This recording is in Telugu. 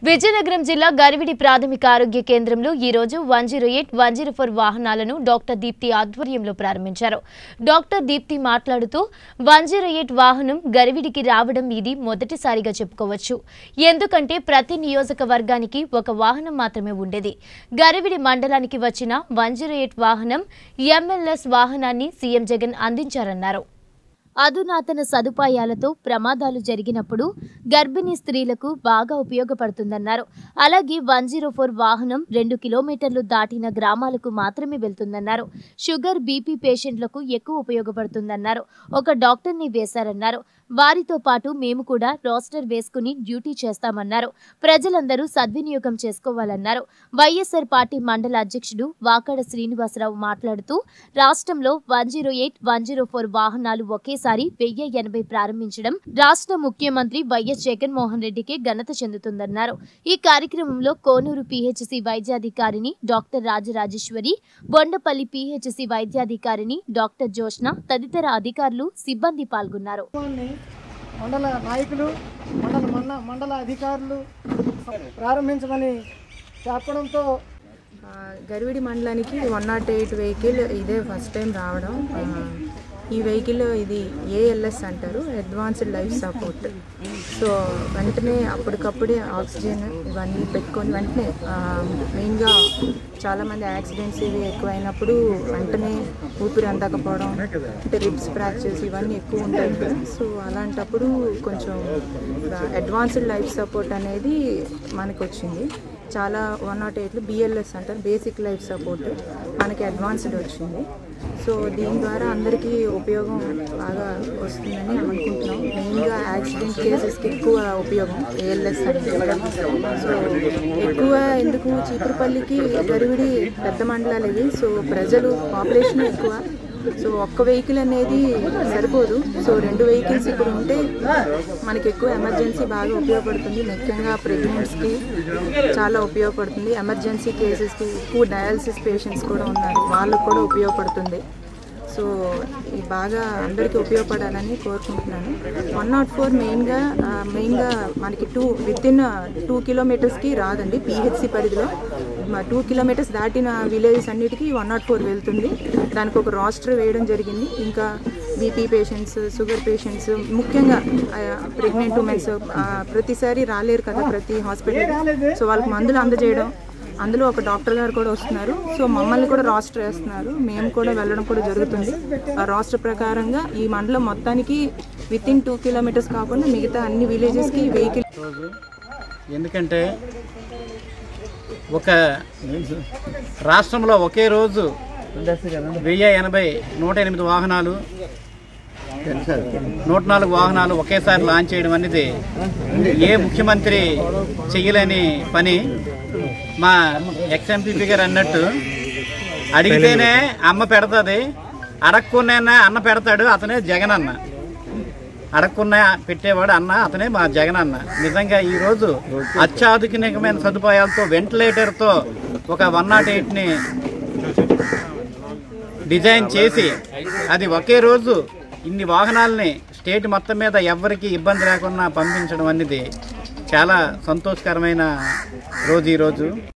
విజయనగరం జిల్లా గరివిడి ప్రాథమిక ఆరోగ్య కేంద్రంలో ఈ రోజు one zero eight one zero four వాహనాలను డాక్టర్ దీప్తి ఆధ్వర్యంలో ప్రారంభించారు డాక్టర్ దీప్తి మాట్లాడుతూ వన్ జీరో ఎయిట్ వాహనం గరివిడికి రావడం ఇది మొదటిసారిగా చెప్పుకోవచ్చు ఎందుకంటే ప్రతి నియోజకవర్గానికి ఒక వాహనం మాత్రమే ఉండేది గరివిడి మండలానికి వచ్చిన వన్ జీరో ఎయిట్ వాహనం ఎంఎల్ఎస్ వాహనాన్ని సీఎం జగన్ అందించారన్నారు అధునాతన సదుపాయాలతో ప్రమాదాలు జరిగినప్పుడు గర్భిణీ స్త్రీలకు బాగా ఉపయోగపడుతుందన్నారు అలాగే వన్ జీరో ఫోర్ వాహనం రెండు కిలోమీటర్లు దాటిన గ్రామాలకు మాత్రమే వెళ్తుందన్నారు షుగర్ బీపీ పేషెంట్లకు ఎక్కువ ఉపయోగపడుతుందన్నారు ఒక డాక్టర్ని వేశారన్నారు వారితో పాటు మేము కూడా రోస్టర్ వేసుకుని డ్యూటీ చేస్తామన్నారు ప్రజలందరూ సద్వినియోగం చేసుకోవాలన్నారు వైఎస్ఆర్ పార్టీ మండల అధ్యక్షుడు వాకాడ శ్రీనివాసరావు మాట్లాడుతూ రాష్ట్రంలో one zero eight one zero four వాహనాలు ఒకేసారి వెయ్యి ఎనభై ప్రారంభించడం రాష్ట్ర ముఖ్యమంత్రి వైఎస్ జగన్మోహన్ రెడ్డికి ఘనత చెందుతుందన్నారు ఈ కార్యక్రమంలో కోనూరు పిహెచ్సి వైద్యాధికారిని డాక్టర్ రాజరాజేశ్వరి బొండపల్లి పిహెచ్సి వైద్యాధికారిని డాక్టర్ జోష్న తదితర అధికారులు సిబ్బంది పాల్గొన్నారు కార్యక్రమాన్ని మండల నాయకులు మండల మండ మండల అధికారులు ప్రారంభించమని చెప్పడంతో ఆ, గరివిడి మండలానికి వన్ నాట్ ఎయిట్ వెహికల్ ఇదే ఫస్ట్ టైం రావడం ఆ, ఈ వెహికల్ ఇది ఏఎల్ఎస్ అంటారు అడ్వాన్స్డ్ లైఫ్ సపోర్ట్ సో వెంటనే అప్పటికప్పుడే ఆక్సిజన్ ఇవన్నీ పెట్టుకొని వెంటనే ఆ, మెయిన్గా చాలామంది యాక్సిడెంట్స్ ఇవి ఎక్కువైనప్పుడు వెంటనే ఊపిరి అందకపోవడం అంటే రిబ్స్ ఫ్రాక్చర్స్ ఇవన్నీ ఎక్కువ ఉంటాయి కదా సో అలాంటప్పుడు కొంచెం అడ్వాన్స్డ్ లైఫ్ సపోర్ట్ అనేది మనకు వచ్చింది చాలా వన్ నాట్ ఎయిట్లు బిఎల్ఎస్ అంటారు బేసిక్ లైఫ్ సపోర్ట్ మనకి అడ్వాన్స్డ్ వచ్చింది సో దీని ద్వారా అందరికీ ఉపయోగం బాగా వస్తుందని అనుకుంటున్నాం మెయిన్గా యాక్సిడెంట్ కేసెస్కి ఎక్కువ ఉపయోగం ఏఎల్ఎస్ అనేది సో ఎక్కువ ఎందుకు చీపురుపల్లికి గరివిడి పెద్ద మండలాలు ఇవి సో ప్రజలు పాపులేషన్ ఎక్కువ సో ఒక్క వెహికల్ అనేది సరిపోదు సో రెండు వెహికల్స్ ఇప్పుడు ఉంటే మనకి ఎక్కువ ఎమర్జెన్సీ బాగా ఉపయోగపడుతుంది ముఖ్యంగా ప్రెగ్నెంట్స్కి చాలా ఉపయోగపడుతుంది ఎమర్జెన్సీ కేసెస్కి ఎక్కువ డయాలసిస్ పేషెంట్స్ కూడా ఉన్నారు వాళ్ళకు కూడా ఉపయోగపడుతుంది సో ఇది బాగా అందరికీ ఉపయోగపడాలని కోరుకుంటున్నాను వన్ నాట్ ఫోర్ మెయిన్గా ఆ, మెయిన్గా మనకి టూ విత్ ఇన్ టూ కిలోమీటర్స్కి రాదండి పిహెచ్సి పరిధిలో టూ కిలోమీటర్స్ దాటిన విలేజెస్ అన్నిటికీ వన్ నాట్ ఫోర్ వెళ్తుంది దానికి ఒక రాస్టర్ వేయడం జరిగింది ఇంకా బీపీ పేషెంట్స్ షుగర్ పేషెంట్స్ ముఖ్యంగా ప్రెగ్నెంట్ ఉమెన్స్ ప్రతిసారి రాలేరు కదా ప్రతి హాస్పిటల్ సో వాళ్ళకి మందులు అందజేయడం అందులో ఒక డాక్టర్ గారు కూడా వస్తున్నారు సో మమ్మల్ని కూడా రాస్టర్ వేస్తున్నారు మేము కూడా వెళ్ళడం కూడా జరుగుతుంది ఆ రాస్టర్ ప్రకారంగా ఈ మండలం మొత్తానికి విత్ ఇన్ టూ కిలోమీటర్స్ కాకుండా మిగతా అన్ని విలేజెస్కి వెహికల్ రోజు ఎందుకంటే ఒక రాష్ట్రంలో ఒకే రోజు వెయ్యి ఎనభై నూట ఎనిమిది వాహనాలు నూట నాలుగు వాహనాలు ఒకేసారి లాంచ్ చేయడం అనేది ఏ ముఖ్యమంత్రి చెయ్యలేని పని మా ఎక్స్ఎంపీపీ గారు అన్నట్టు అడిగితేనే అమ్మ పెడతాది అడగకున్నా అన్న పెడతాడు అతనే జగన్ అన్న అడగకున్న పెట్టేవాడు అన్న అతనే మా జగన్ అన్న నిజంగా ఈ రోజు అత్యాధునికమైన సదుపాయాలతో వెంటిలేటర్తో ఒక వన్ నాట్ ఎయిట్ని డిజైన్ చేసి అది ఒకే రోజు ఇన్ని వాహనాలని స్టేట్ మొత్తం మీద ఎవ్వరికి ఇబ్బంది లేకుండా పంపించడం అనేది చాలా సంతోషకరమైన రోజు ఈరోజు